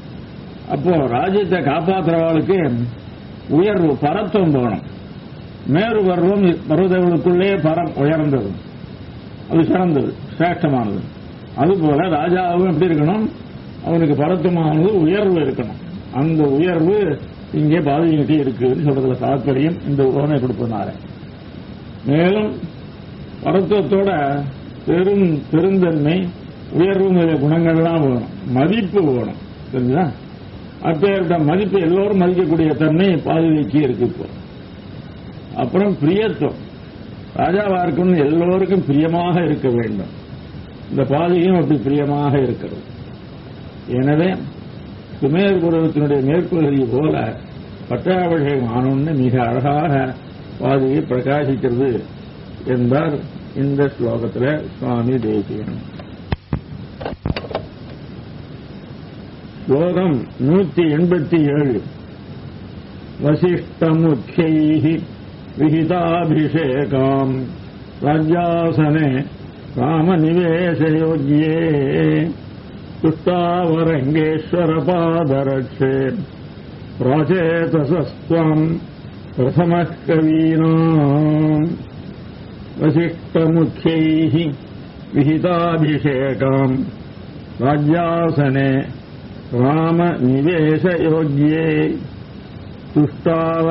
அப்போ ராஜ்யத்தை காப்பாற்றுறவாளுக்கு உயர்வு பரத்துவம் போகணும் மேரு பருவம் பருவதவர்களுக்குள்ளே பரம் உயர்ந்தது அது சிறந்தது சிரேஷ்டமானது அதுபோல ராஜாவும் எப்படி இருக்கணும் அவனுக்கு பரத்துவமானது உயர்வு இருக்கணும் அந்த உயர்வு இங்கே பாதகிட்டு இருக்குன்னு சொல்றதுல தாற்பயம் இந்த உவமை கொடுப்பதனால மேலும் பரத்துவத்தோட பெரும் பெருந்தன்மை உயர்வு முதலிய குணங்கள்லாம் வேணும் மதிப்பு வேணும் தெரிஞ்சா அப்பேற்பட்ட மதிப்பு எல்லோரும் மதிக்கக்கூடிய தன்மை பாதுகைக்கு இருக்கு இப்போ அப்புறம் பிரியத்துவம் ராஜாவா இருக்கணும் எல்லோருக்கும் பிரியமாக இருக்க வேண்டும் இந்த பாதையும் அப்படி பிரியமாக இருக்கிறது எனவே சுமேர் குருவத்தினுடைய மேற்பகுதி போல பட்டாபிஷேகம் ஆனோன்னு மிக அழகாக பாதையை பிரகாசிக்கிறது என்பார் இந்த ஸ்லோகத்தில் சுவாமி தேசியன் ஸ்லோகம் நூத்தி எண்பத்தி ஏழு वसिष्ठमुख्यैः विहिताभिषेकाम् राज्यासने रामनिवेशयोग्ये तुष्टावरङ्गेश्वरपादरक्षे प्राचेतसस्त्वाम् प्रथमः कवीनाम् वसिष्ठमुख्यैः विहिताभिषेकाम् राज्यासने रामनिवेशयोग्ये तुष्टाव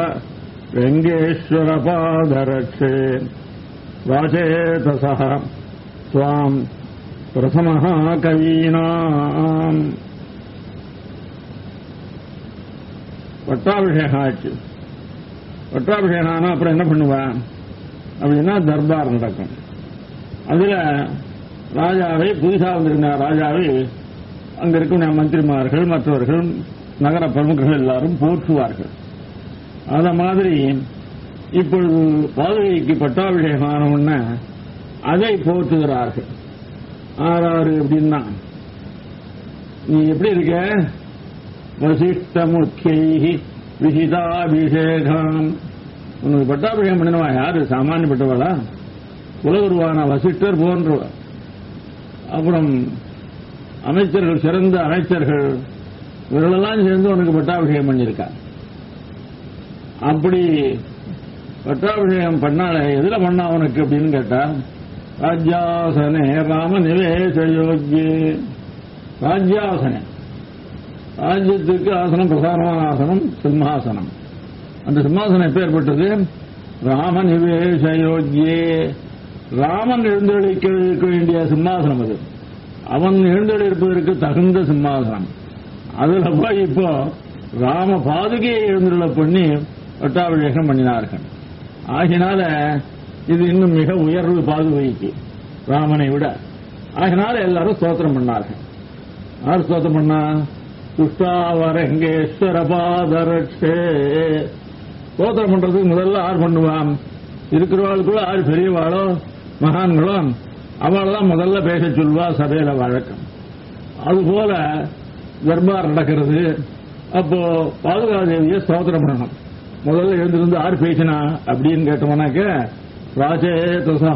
व्यङ्गेश्वरपादरक्षे वाचेतसः त्वाम् प्रथमः கவீனாம் பட்டாபிஷேகம் ஆச்சு பட்டாபிஷேகம் ஆனா அப்புறம் என்ன பண்ணுவேன் அப்படின்னா தர்பார் நடக்கும் அதுல ராஜாவை புதுசா வந்திருந்த ராஜாவை அங்க இருக்கும் மந்திரிமார்கள் மற்றவர்கள் நகர பிரமுகர்கள் எல்லாரும் போற்றுவார்கள் அத மாதிரி இப்பொழுது பாதுகைக்கு பட்டாபிஷேகம் ஆன உடனே அதை போற்றுகிறார்கள் ஆறாறு அப்படின்னா நீ எப்படி இருக்க வசிஷ்ட முக்கியை விஹிதாபிஷேகம் உனக்கு பட்டாபிஷேகம் பண்ணினவா யாரு சாமானியப்பட்டவளா குலகுருவான வசிஷ்டர் போன்றவர் அப்புறம் அமைச்சர்கள் சிறந்த அமைச்சர்கள் இவர்களெல்லாம் சேர்ந்து உனக்கு பட்டாபிஷேகம் பண்ணியிருக்கார் அப்படி பட்டாபிஷேகம் பண்ணால எதுல பண்ணா உனக்கு அப்படின்னு கேட்டா ராஜ்யாசனே ராம நிவேசயோக்கியே ராஜ்யாசனே ராஜ்யத்துக்கு ஆசனம் பிரசாரமான ஆசனம் சிம்மாசனம் அந்த சிம்மாசனம் எப்பேற்பட்டது ராம நிவேசயோக்கியே ராமன் எழுந்தொழிக்க வேண்டிய சிம்மாசனம் அது அவன் எழுந்தொழிப்பதற்கு தகுந்த சிம்மாசனம் அதுல போய் இப்போ ராம பாதுகையை எழுந்துள்ள பண்ணி பட்டாபிஷேகம் பண்ணினார்கள் ஆகினால இது இன்னும் மிக உயர்வு பாதுகைக்கு ராமனை விட ஆகினால எல்லாரும் ஸ்தோத்திரம் பண்ணார்கள் யார் ஸ்தோத்திரம் பண்ணா துஷ்டாவரங்கேஸ்வர பாதரட்சே ஸ்தோத்திரம் பண்றதுக்கு முதல்ல யார் பண்ணுவான் இருக்கிறவாளுக்குள்ள யார் பெரியவாளோ மகான்களோ அவள்தான் முதல்ல பேச சொல்வா சபையில வழக்கம் அதுபோல தர்பார் நடக்கிறது அப்போ பாதுகாதேவியை ஸ்தோத்திரம் பண்ணணும் முதல்ல எழுந்திருந்து யார் பேசினா அப்படின்னு கேட்டோம்னாக்க ராஜேதசா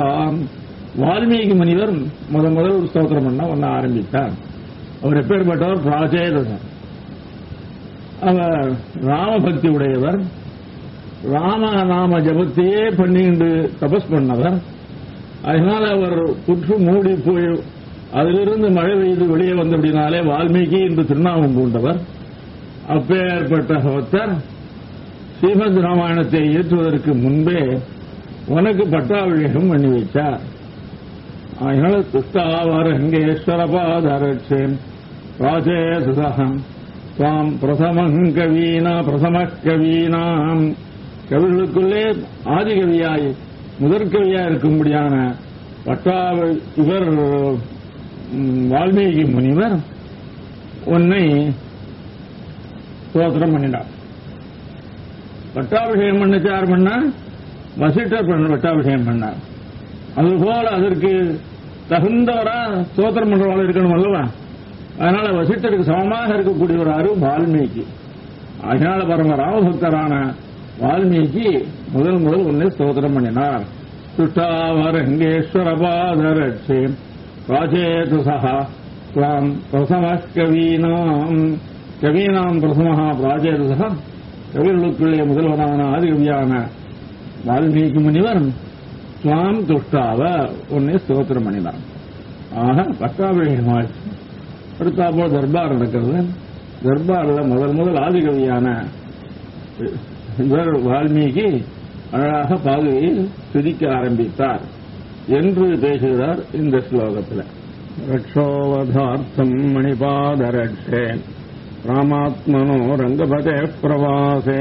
வால்மீகி முனிவர் முத முதல் ஒரு ஸ்தோத்திரம் பண்ண ஒன்ன ஆரம்பித்தார் அவர் எப்பேற்பட்டவர் பிராச்சேதசன் அவர் ராமபக்தி உடையவர் ராம நாம ஜபத்தையே பண்ணிட்டு தபஸ் பண்ணவர் அதனால அவர் புற்று மூடி போய் அதிலிருந்து மழை பெய்து வெளியே வந்தபடினாலே வால்மீகி என்று திருநாமம் பூண்டவர் அப்பேற்பட்ட பக்தர் ஸ்ரீமத் ராமாயணத்தை இயற்றுவதற்கு முன்பே உனக்கு பட்டாபிஷேகம் பண்ணி வைச்சார் அதனால துஷ்டாவரங்கேஸ்வரபாதரட்சேன் ராஜேசுசகம் தாம் பிரசமங் கவீனா பிரசம கவீனாம் கவிகளுக்குள்ளே ஆதிகவியாய் முதற்கவியா இருக்கும்படியான பட்டாவ இவர் ம், வால்மீகி முனிவர் உன்னை ஸ்தோத்திரம் பண்ணினார் பட்டாபிஷேகம் பண்ணச்சு யார் பண்ணா வசிட்டர் பண்ண பட்டாபிஷேகம் பண்ணார் அதுபோல அதற்கு தகுந்தவரா ஸ்தோத்திரம் பண்றவங்க இருக்கணும் அல்லவா அதனால வசிட்டருக்கு சமமாக இருக்கக்கூடியவராரு வால்மீகி அதனால பரம ராமபக்தரான வால்மீகி முதல் முதல் ஒன்னே ஸ்தோத்திரம் பண்ணினார் துஷ்டாவரங்கேஸ்வர பாதரட்சே ராஜேது சகா துவாம் பிரசம கவீனாம் கவீனாம் பிரசமஹா ராஜேது சகா கவிகளுக்குள்ளே முதல்வரான ஆதிகவியான வால்மீகி முனிவர் துவாம் துஷ்டாவ உன்னை ஸ்தோத்திரம் பண்ணினார் ஆக பட்டாபிஷேகமாச்சு அடுத்தாப்போ தர்பார் நடக்கிறது தர்பார்ல முதல் முதல் ஆதிகவியான இவர் வால்மீகி அழகாக பாதுகையில் துதிக்க ஆரம்பித்தார் என்று பேசுகிறார் இந்த ஸ்லோகத்தில் ரட்சோவதார்த்தம் மணிபாதரட்சே ராமாத்மனோ ரங்கபதே பிரவாசே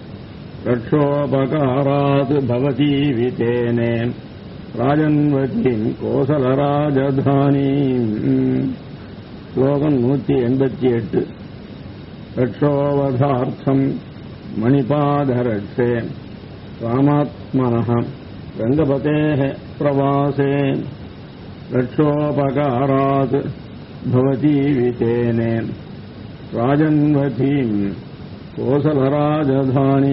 ரட்சோபகாராத் பவதீவிதேனே ராஜன்வதீம் கோசலராஜதானீம் ஸ்லோகம் நூத்தி எண்பத்தி எட்டு ரட்சோவதார்த்தம் மணிபாதரட்சே ராமாத்மனः ரங்கபதேः பிரவாசே ரட்சோபகாராத் भवतीवितेने ராஜன்வதீம் கோசலராஜதானி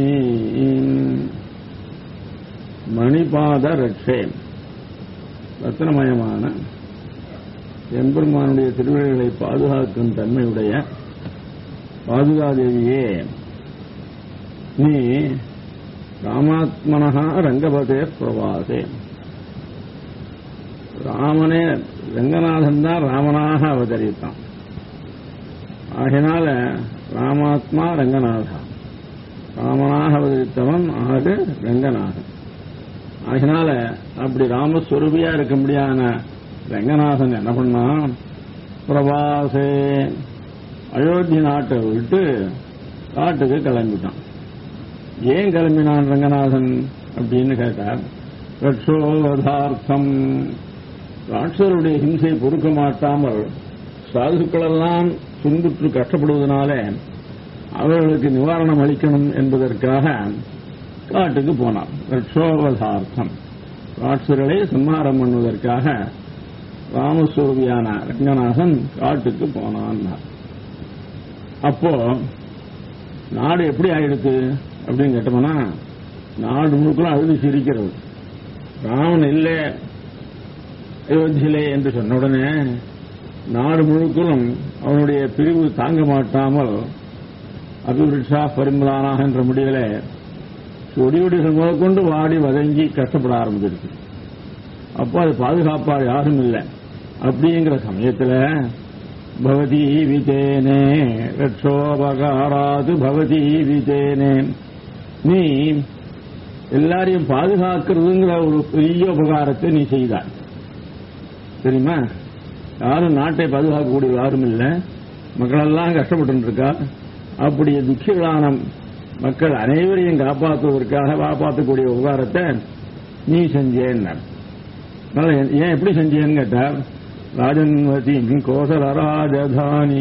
மணிபாத ரட்சே ரத்னமயமான எம்பெருமானுடைய திருவிழைகளை பாதுகாக்கும் தன்மையுடைய பாதுகாதேவியே நீ ராமாத்மனஹா ரங்கபதே பிரவாசே ராமனே ரங்கநாதன் தான் ராமனாக அவதரித்தான் ஆகினால ராமாத்மா ரங்கநாதா ராமனாக அவதரித்தவன் ஆகு ரங்கநாதன் ஆகினால அப்படி ராமஸ்வரூபியா இருக்க முடியாத ரங்கநாதன் என்ன பண்ணான் பிரவாசே அயோத்தி நாட்டை விட்டு காட்டுக்கு கிளம்பிட்டான் ஏன் கிளம்பினான் ரங்கநாதன் அப்படின்னு கேட்டார் ரட்சோவதார்த்தம் ராட்சருடைய ஹிம்சை பொறுக்க மாட்டாமல் சாதுக்களெல்லாம் துன்புற்று கஷ்டப்படுவதனால அவர்களுக்கு நிவாரணம் அளிக்கணும் என்பதற்காக காட்டுக்கு போனான் ரட்சோவதார்த்தம் ராட்சர்களை சம்ஹாரம் பண்ணுவதற்காக ராமஸ்வரூபியான ரங்கநாதன் காட்டுக்கு போனான் அப்போ நாடு எப்படி ஆயிடுத்து அப்படின்னு கேட்டோம்னா நாடு முழுக்கலாம் அழுது சிரிக்கிறது ராமன் இல்லை அயோத்தியிலே என்று சொன்ன உடனே நாடு முழுக்களும் அவனுடைய பிரிவு தாங்க மாட்டாமல் அபிவிருஷா பரிமலானாக என்ற முடிவில கொடியொடிகள் முதற்கொண்டு வாடி வதங்கி கஷ்டப்பட ஆரம்பிச்சிருக்கு அப்போ அது பாதுகாப்பார் யாரும் இல்லை அப்படிங்கிற சமயத்தில் பவதி விஜேனே ரட்சோபகாராது பவதி விஜேனே நீ எல்லாரையும் பாதுகாக்கிறதுங்கிற ஒரு பெரிய உபகாரத்தை நீ செய்தாய் தெரியுமா யாரும் நாட்டை பாதுகாக்கக்கூடிய யாரும் இல்லை மக்களெல்லாம் கஷ்டப்பட்டு இருக்கா அப்படி துக்கிகளான மக்கள் அனைவரையும் காப்பாற்றுவதற்காக காப்பாற்றக்கூடிய உபகாரத்தை நீ செஞ்சேன்னார் அதனால ஏன் எப்படி செஞ்சேன்னு கேட்டார் ராஜன்வதி கோசல ராஜதானி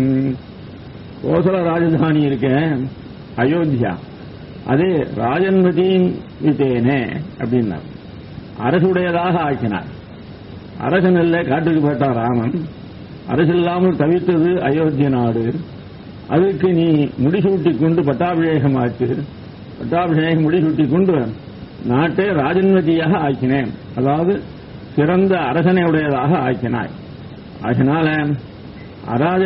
கோசல ராஜதானி இருக்கேன் அயோத்தியா அதே ராஜன்வதியின் வித்தேனே அப்படின்னார் அரசுடையதாக ஆக்கினார் அரசன் இல்லை காட்டுக்கு போட்டார் ராமன் அரசு இல்லாமல் தவித்தது அயோத்திய நாடு அதுக்கு நீ முடிசூட்டி கொண்டு பட்டாபிஷேகம் ஆச்சு பட்டாபிஷேகம் முடிசூட்டி கொண்டு நாட்டை ராஜன்வதியாக ஆக்கினேன் அதாவது சிறந்த அரசனை உடையதாக ஆக்கினாய் அதனால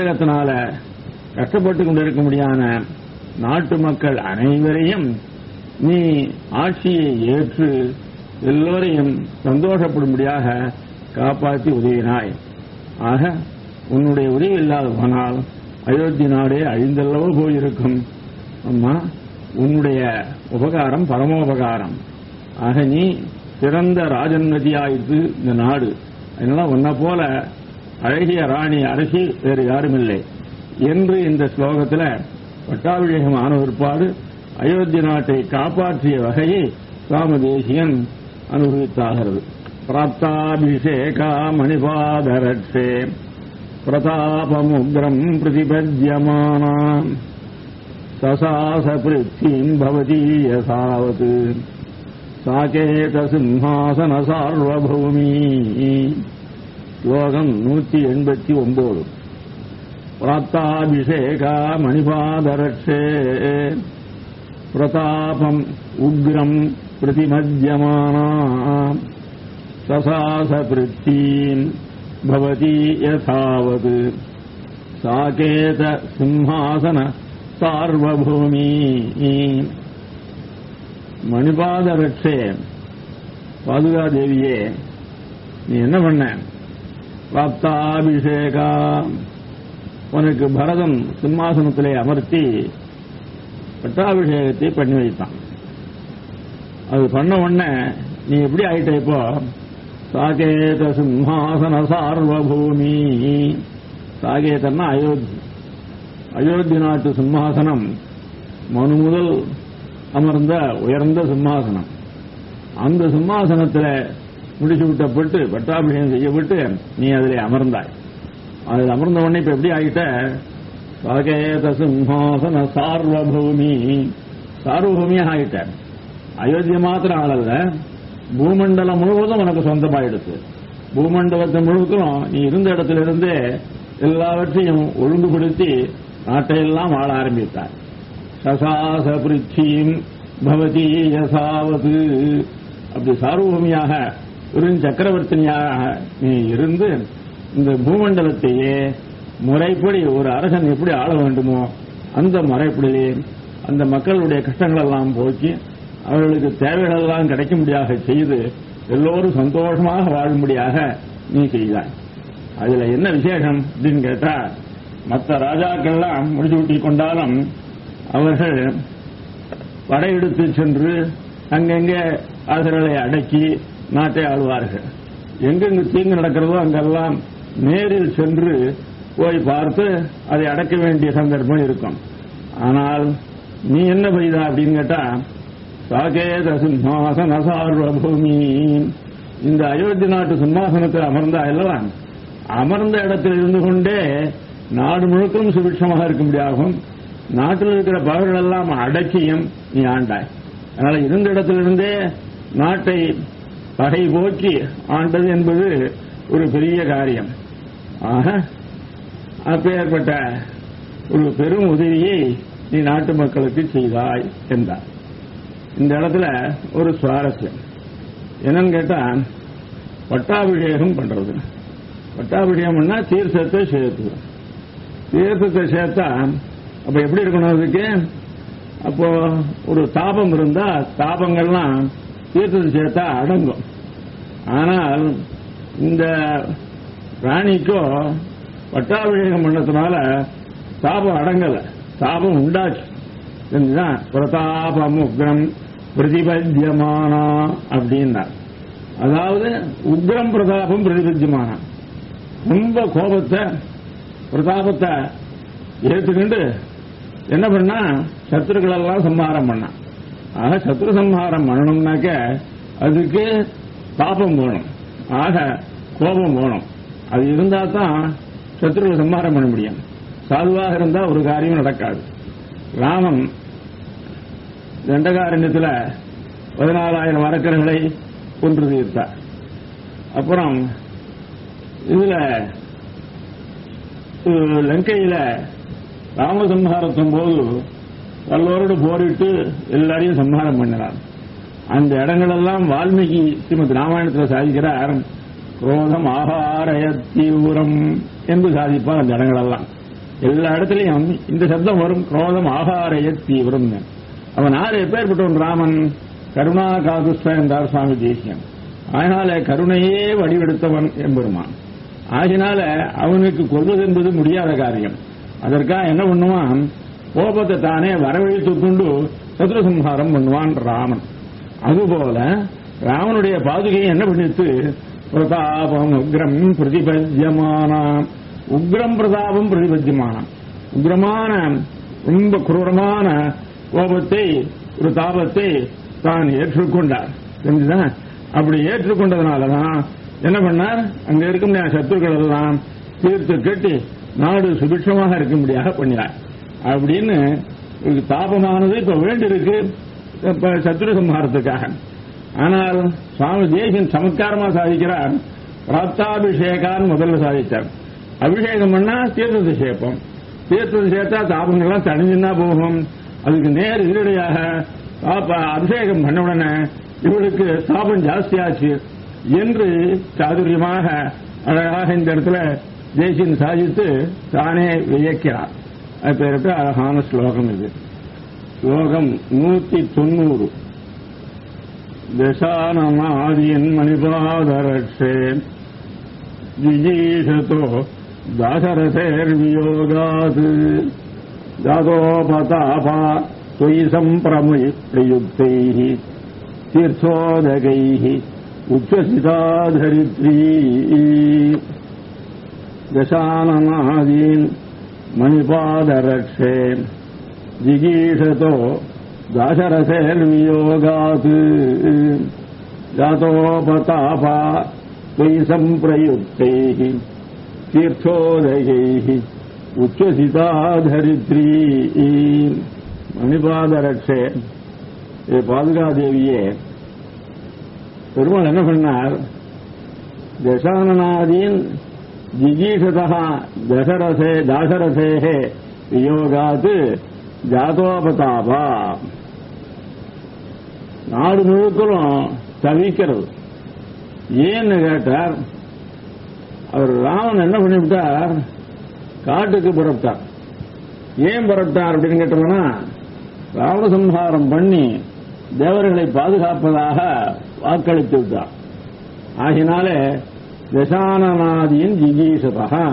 அராஜகத்தினால கஷ்டப்பட்டு கொண்டிருக்க முடியாத நாட்டு மக்கள் அனைவரையும் நீ ஆட்சியை ஏற்று எல்லோரையும் சந்தோஷப்படும்படியாக காப்பாற்றி உதவினாய் ஆக உன்னுடைய உதவி இல்லாத போனால் அயோத்தி நாடே அழிந்தல்லவோ போயிருக்கும் அம்மா உன்னுடைய உபகாரம் பரமோபகாரம் ஆக நீ சிறந்த ராஜநதியாயிற்று இந்த நாடு அதனால உன்னை போல அழகிய ராணி அரசி வேறு யாரும் இல்லை என்று இந்த ஸ்லோகத்தில் பட்டாபிஷேகம் ஆன பிற்பாடு அயோத்தி நாட்டை காப்பாற்றிய வகையை சுவாமி தேசியன் அனுபவித்தாகிறது பிராப்தாபிஷேகா மணிபாதரட்சே பிரதாபமுக்ரம் பிரதிபத்யமானாம் சசாச பிருத்திம் பவதி யசாவத் சாகேத சிம்ஹாசன சார்வபூமி ஸ்லோகம் நூற்றி எண்பத்தி ஒன்பது பிராப்தாபிஷேகா மணிபாதரட்சே பிரதாபம் உக்ரம் பிரதிமத்யமானா சசாச பிருத்தீம் பவதி யசாவத் சாகேத சிம்ஹாசன சார்வபூமி மணிபாத ரட்சே பாதுகா தேவியே நீ என்ன பண்ண பிராப்தாபிஷேகா உனக்கு பரதன் சிம்மாசனத்திலே அமர்த்தி பட்டாபிஷேகத்தை பண்ணி வைத்தான் அது பண்ண உடனே நீ எப்படி ஆயிட்ட இப்போ சாகேத சிம்ஹாசன சார்வபூமி சாகேதன்னா அயோத்தி அயோத்தி நாட்டு சிம்மாசனம் மனு முதல் அமர்ந்த உயர்ந்த சிம்மாசனம் அந்த சிம்மாசனத்தில் முடிச்சு விட்டப்பட்டு பட்டாபிஷேகம் செய்யப்பட்டு நீ அதில் அமர்ந்தாய் அதில் அமர்ந்த உடனே இப்ப எப்படி ஆகிட்ட சாகேத சிம்ஹாசன சார்வபூமி சார்வபூமியாக ஆகிட்ட அயோத்தியை மாத்திரம் ஆளல்ல பூமண்டலம் முழுவதும் உனக்கு சொந்தமாயிடுச்சு பூமண்டலத்தை முழுவதும் நீ இருந்த இடத்துல இருந்தே எல்லாவற்றையும் ஒழுங்குபடுத்தி நாட்டையெல்லாம் ஆள ஆரம்பித்தார் சசாச பிருத்தியும் பவதி யசாவது அப்படி சார்வபூமியாக ஒரு சக்கரவர்த்தினியாக நீ இருந்து இந்த பூமண்டலத்தையே முறைப்படி ஒரு அரசன் எப்படி ஆள வேண்டுமோ அந்த முறைப்படியே அந்த மக்களுடைய கஷ்டங்கள் எல்லாம் போக்கி அவர்களுக்கு தேவைகள் எல்லாம் கிடைக்கும்படியாக செய்து எல்லோரும் சந்தோஷமாக வாழும்படியாக நீ செய்தாய் அதுல என்ன விசேஷம் அப்படின்னு கேட்டா மற்ற ராஜாக்கள்லாம் முடிச்சு விட்டி கொண்டாலும் அவர்கள் படையெடுத்து சென்று அங்கங்கே அரசர்களை அடக்கி நாட்டை ஆளுவார்கள் எங்கெங்கு தீங்கு நடக்கிறதோ அங்கெல்லாம் நேரில் சென்று போய் பார்த்து அதை அடக்க வேண்டிய சந்தர்ப்பம் இருக்கும் ஆனால் நீ என்ன செய்தா அப்படின்னு கேட்டா சாகேத சிம்மாசன சார்வபூமி இந்த அயோத்தி நாட்டு சிம்மாசனத்தில் அமர்ந்தா அல்லவா அமர்ந்த இடத்தில் இருந்து கொண்டே நாடு முழுக்கவும் சுபிட்சமாக இருக்கும்படியாகும் நாட்டில் இருக்கிற பகர்கள் எல்லாம் அடக்கியும் நீ ஆண்டாய் அதனால இருந்த இடத்திலிருந்தே நாட்டை பகை போக்கி ஆண்டது என்பது ஒரு பெரிய காரியம் ஆக அப்பேற்பட்ட ஒரு பெரும் உதவியை நீ நாட்டு மக்களுக்கு செய்தாய் என்றார் இந்த இடத்துல ஒரு சுவாரஸ்யம் என்னன்னு கேட்டா பட்டாபிஷேகம் பண்றது பட்டாபிஷேகம்னா தீர்த்தத்தை சேர்த்து தீர்த்தத்தை சேர்த்தா அப்ப எப்படி இருக்கணும் அதுக்கு அப்போ ஒரு தாபம் இருந்தா தாபங்கள்லாம் தீர்த்தத்தை சேர்த்தா அடங்கும் ஆனால் இந்த ராணிக்கோ பட்டாபிஷேகம் பண்ணதுனால தாபம் அடங்கல தாபம் உண்டாச்சு தெரிஞ்சுதான் பிரதாபம் உக்ரம் பிரதிபத்தியமானா அப்படின்னார் அதாவது உக்ரம் பிரதாபம் பிரதிபத்தியமானா ரொம்ப கோபத்தை பிரதாபத்தை ஏற்றுக்கிண்டு என்ன பண்ணா சத்துருக்கள் எல்லாம் சம்ஹாரம் பண்ணான் ஆக சத்ரு சம்ஹாரம் பண்ணணும்னாக்க அதுக்கு தாபம் வேணும் ஆக கோபம் வேணும் அது இருந்தா தான் சத்ருவை சம்ஹாரம் பண்ண முடியும் சாதுவாக இருந்தா ஒரு காரியம் நடக்காது ராமன் தண்டகாரண்யத்தில் பதினாலாயிரம் அரக்கர்களை கொன்று தீர்த்தார் அப்புறம் இதுல அஹ், லங்கையில ராமசம்ஹாரத்தின் போது எல்லோரோடு போரிட்டு எல்லாரையும் சம்ஹாரம் பண்ணினார் அந்த இடங்களெல்லாம் வால்மீகி ஸ்ரீமத் ராமாயணத்தில் சாதிக்கிறார் குரோதம் ஆகாரய தீவிரம் என்று சாதிப்பார் அந்த இடங்களெல்லாம் எல்லா இடத்துலையும் இந்த சப்தம் வரும் குரோதம் ஆகாரய தீவிரம் அவன் யார் எப்பேற்பட்டவன் ராமன் கருணா காகுஸ்த என்றார் சுவாமி தேசியம் அதனால கருணையே வடிவெடுத்தவன் எம்பெருமான் ஆகினால அவனுக்கு கொள்வது என்பது முடியாத காரியம் அதற்காக என்ன பண்ணுவான் கோபத்தை தானே வரவழைத்துக் கொண்டு சத்ருசம்ஹாரம் பண்ணுவான் ராமன் அதுபோல ராமனுடைய பாதுகையை என்ன பண்ணிட்டு பிரதாபம் உக்ரம் பிரதிபத்தியமானாம் உக்ரம் பிரதாபம் பிரதிபத்தியமானாம் உக்ரமான ரொம்ப குரூரமான கோபத்தை ஒரு தாபத்தை தான் ஏற்றுக்கொண்டார் தெரிஞ்சுதா அப்படி ஏற்றுக்கொண்டதுனாலதான் என்ன பண்ணார் அங்க இருக்கும் சத்துருக்கள் எல்லாம் தீர்த்து கட்டி நாடு சுபிட்சமாக இருக்கும்படியாக பண்ணினார் அப்படின்னு ஒரு தாபமானது இப்ப வேண்டியிருக்கு இப்ப சத்துரு சம்ஹாரத்துக்காக ஆனால் சுவாமி தேசியன் சமத்காரமா சாதிக்கிறார் பிராப்தாபிஷேகான் முதல்ல சாதித்தார் அபிஷேகம் பண்ணா தீர்த்தத்தை சேர்ப்போம் தீர்த்தத்தை சேர்த்தா தாபங்கள்லாம் தணிஞ்சுன்னா போகும் அதுக்கு நேர் எதிரடையாக பாப்பா அபிஷேகம் பண்ண உடனே இவளுக்கு தாபம் ஜாஸ்தியாச்சு என்று சாதுரியமாக அழகாக இந்த இடத்துல தேசியன் சாதித்து தானே வியக்கிறார் அது பேருக்கு அழகான ஸ்லோகம் இது ஸ்லோகம் நூத்தி தொண்ணூறு தசானமாதியன் மணிபாதரட்சே ஜிஜீஷதோ தாசரசேர்வியோகாத் ஜாதோபதாபா त्वयि सम्प्रयुक्तैः तीर्थोदकैः उच्छ्वसिता धरित्री दशाननादीन् मणिपादरक्षे जिगीषतो दाशरसेर्वियोगात् जातोपतापा त्वयि सम्प्रयुक्तैः तीर्थोदयैः உச்சசிதா தரித்ரி மணிபாதரட்சே ஏ பாதுகாதேவியே பெருமாள் என்ன பண்ணார் தசானநாதீன் ஜிஜீஷதா தசரசே தாசரசேகே வியோகாத் ஜாதோபதாபா நாடு முழுக்களும் தவிக்கிறது ஏன்னு கேட்டார் அவர் ராமன் என்ன பண்ணிவிட்டார் காட்டுக்கு புறப்பட்டார் ஏன் புறப்பட்டார் அப்படின்னு கேட்டோம்னா ராவணசம்ஹாரம் பண்ணி தேவர்களை பாதுகாப்பதாக வாக்களித்து விட்டார் ஆகினாலே தசானநாதியின் ஜிகீசதா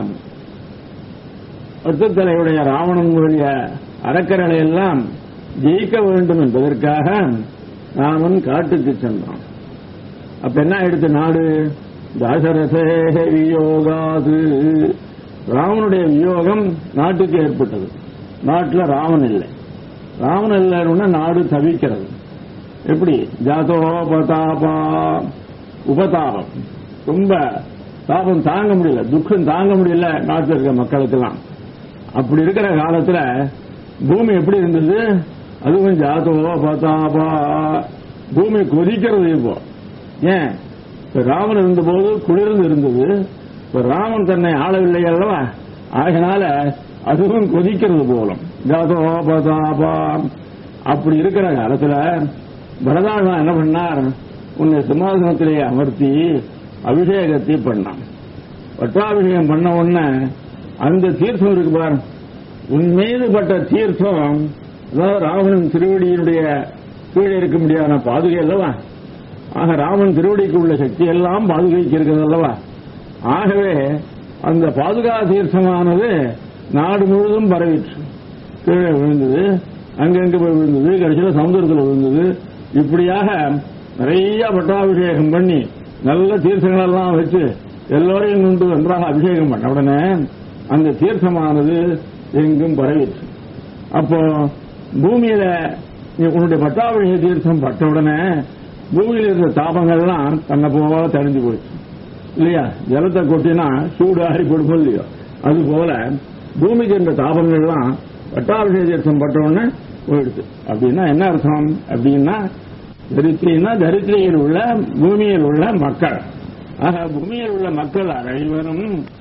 ஒத்துத்தலையுடைய ராவணனுடைய அறக்கர்களை எல்லாம் ஜெயிக்க வேண்டும் என்பதற்காக ராமன் காட்டுக்கு சென்றான் அப்ப என்ன எடுத்த நாடு தாசரசேக வியோகாது ராமனுடைய வியோகம் நாட்டுக்கு ஏற்பட்டது நாட்டில் ராமன் இல்லை ராமன் இல்லைன்னா நாடு தவிக்கிறது எப்படி ஜாதோபதாபா உபதாபம் ரொம்ப தாபம் தாங்க முடியல துக்கம் தாங்க முடியல நாட்டில் இருக்க மக்களுக்கெல்லாம் அப்படி இருக்கிற காலத்துல பூமி எப்படி இருந்தது அதுவும் ஜாதோபதாபா பூமி கொதிக்கிறது இப்போ ஏன் இப்ப ராமன் இருந்தபோது குளிர்ந்து இருந்தது இப்ப ராமன் தன்னை ஆளவில்லை அல்லவா ஆகினால அதுவும் கொதிக்கிறது போலும் ஜாதோபதாபா அப்படி இருக்கிற காலத்துல பரதாழ்வா என்ன பண்ணார் உன்னை சிம்மாசனத்திலே அமர்த்தி அபிஷேகத்தை பண்ணான் பட்டாபிஷேகம் பண்ண உடனே அந்த தீர்த்தம் இருக்கு பாரு உன் மீது பட்ட தீர்த்தம் அதாவது ராவணன் திருவடியினுடைய கீழே இருக்க முடியாத பாதுகை அல்லவா ஆக ராமன் திருவடிக்கு உள்ள சக்தி எல்லாம் பாதுகைக்கு இருக்கிறது அல்லவா ஆகவே அந்த பாதுகா தீர்த்தமானது நாடு முழுவதும் பரவிற்று கீழே விழுந்தது அங்கங்க போய் விழுந்தது கடைசியில் சமுதிரத்தில் விழுந்தது இப்படியாக நிறைய பட்டாபிஷேகம் பண்ணி நல்ல தீர்த்தங்கள் எல்லாம் வச்சு எல்லோரையும் கொண்டு நன்றாக அபிஷேகம் பண்ண உடனே அந்த தீர்த்தமானது எங்கும் பரவிற்று அப்போ பூமியில உன்னுடைய பட்டாபிஷேக தீர்த்தம் பட்ட உடனே பூமியில் இருந்த தாபங்கள்லாம் தன்னை போல தெரிஞ்சு போயிடுச்சு இல்லையா ஜலத்தை கொட்டினா சூடு ஆறி கொடுக்கும் இல்லையோ அது போல பூமிக்கு இருந்த தாபங்கள்லாம் பட்டாபிஷேக தீர்த்தம் பட்ட உடனே போயிடுச்சு அப்படின்னா என்ன அர்த்தம் அப்படின்னா தரித்திரின்னா தரித்திரியில் உள்ள பூமியில் உள்ள மக்கள் ஆக பூமியில் உள்ள மக்கள் அனைவரும்